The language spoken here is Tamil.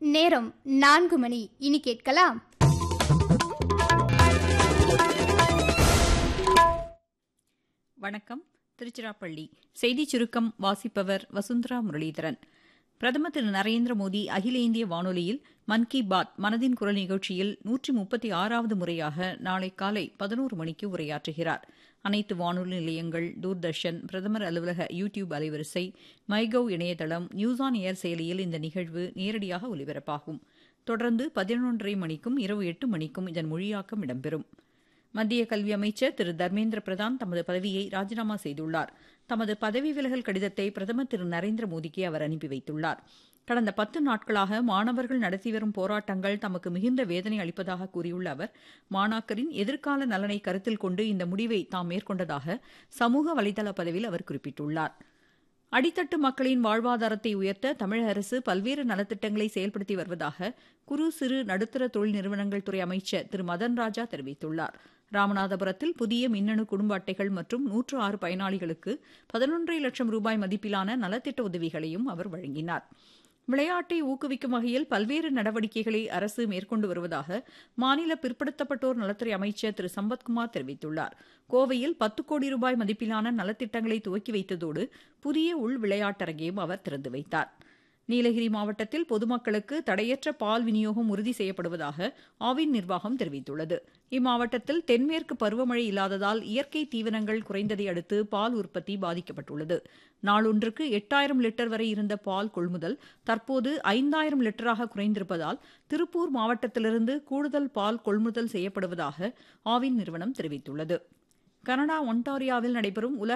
நேரம் நான்கு மணி இனி கேட்கலாம் வணக்கம் திருச்சிராப்பள்ளி செய்திச் சுருக்கம் வாசிப்பவர் வசுந்தரா முரளிதரன் பிரதமர் திரு நரேந்திர மோடி அகில இந்திய வானொலியில் மன் கி பாத் மனதின் குரல் நிகழ்ச்சியில் நூற்றி முப்பத்தி ஆறாவது முறையாக நாளை காலை பதினோரு மணிக்கு உரையாற்றுகிறார் அனைத்து வானொலி நிலையங்கள் தூர்தர்ஷன் பிரதமர் அலுவலக யூ டியூப் அலைவரிசை மைகவ் இணையதளம் நியூஸ் ஆன் ஏர் செயலியில் இந்த நிகழ்வு நேரடியாக ஒலிபரப்பாகும் தொடர்ந்து பதினொன்றரை மணிக்கும் இரவு எட்டு மணிக்கும் இதன் மொழியாக்கம் இடம்பெறும் மத்திய கல்வி அமைச்சர் திரு தர்மேந்திர பிரதான் தமது பதவியை ராஜினாமா செய்துள்ளார் தமது பதவி விலகல் கடிதத்தை பிரதமர் திரு நரேந்திர மோடிக்கு அவர் அனுப்பி வைத்துள்ளார் கடந்த பத்து நாட்களாக மாணவர்கள் நடத்தி வரும் போராட்டங்கள் தமக்கு மிகுந்த வேதனை அளிப்பதாக கூறியுள்ள அவர் மாணாக்கரின் எதிர்கால நலனை கருத்தில் கொண்டு இந்த முடிவை தாம் மேற்கொண்டதாக சமூக வலைதள பதிவில் அவர் குறிப்பிட்டுள்ளார் அடித்தட்டு மக்களின் வாழ்வாதாரத்தை உயர்த்த தமிழக அரசு பல்வேறு நலத்திட்டங்களை செயல்படுத்தி வருவதாக குறு சிறு நடுத்தர தொழில் நிறுவனங்கள் துறை அமைச்சர் திரு மதன் ராஜா தெரிவித்துள்ளார் ராமநாதபுரத்தில் புதிய மின்னணு குடும்ப அட்டைகள் மற்றும் நூற்று ஆறு பயனாளிகளுக்கு பதினொன்றரை லட்சம் ரூபாய் மதிப்பிலான நலத்திட்ட உதவிகளையும் அவர் வழங்கினார் விளையாட்டை ஊக்குவிக்கும் வகையில் பல்வேறு நடவடிக்கைகளை அரசு மேற்கொண்டு வருவதாக மாநில பிற்படுத்தப்பட்டோர் நலத்துறை அமைச்சர் திரு சம்பத்குமார் தெரிவித்துள்ளார் கோவையில் பத்து கோடி ரூபாய் மதிப்பிலான நலத்திட்டங்களை துவக்கி வைத்ததோடு புதிய உள் விளையாட்டரங்கையும் அவர் திறந்து வைத்தார் நீலகிரி மாவட்டத்தில் பொதுமக்களுக்கு தடையற்ற பால் விநியோகம் உறுதி செய்யப்படுவதாக ஆவின் நிர்வாகம் தெரிவித்துள்ளது இம்மாவட்டத்தில் தென்மேற்கு பருவமழை இல்லாததால் இயற்கை தீவனங்கள் குறைந்ததை அடுத்து பால் உற்பத்தி பாதிக்கப்பட்டுள்ளது நாளொன்றுக்கு எட்டாயிரம் லிட்டர் வரை இருந்த பால் கொள்முதல் தற்போது ஐந்தாயிரம் லிட்டராக குறைந்திருப்பதால் திருப்பூர் மாவட்டத்திலிருந்து கூடுதல் பால் கொள்முதல் செய்யப்படுவதாக ஆவின் நிறுவனம் தெரிவித்துள்ளது கனடா ஒன்டாரியாவில் நடைபெறும் உலக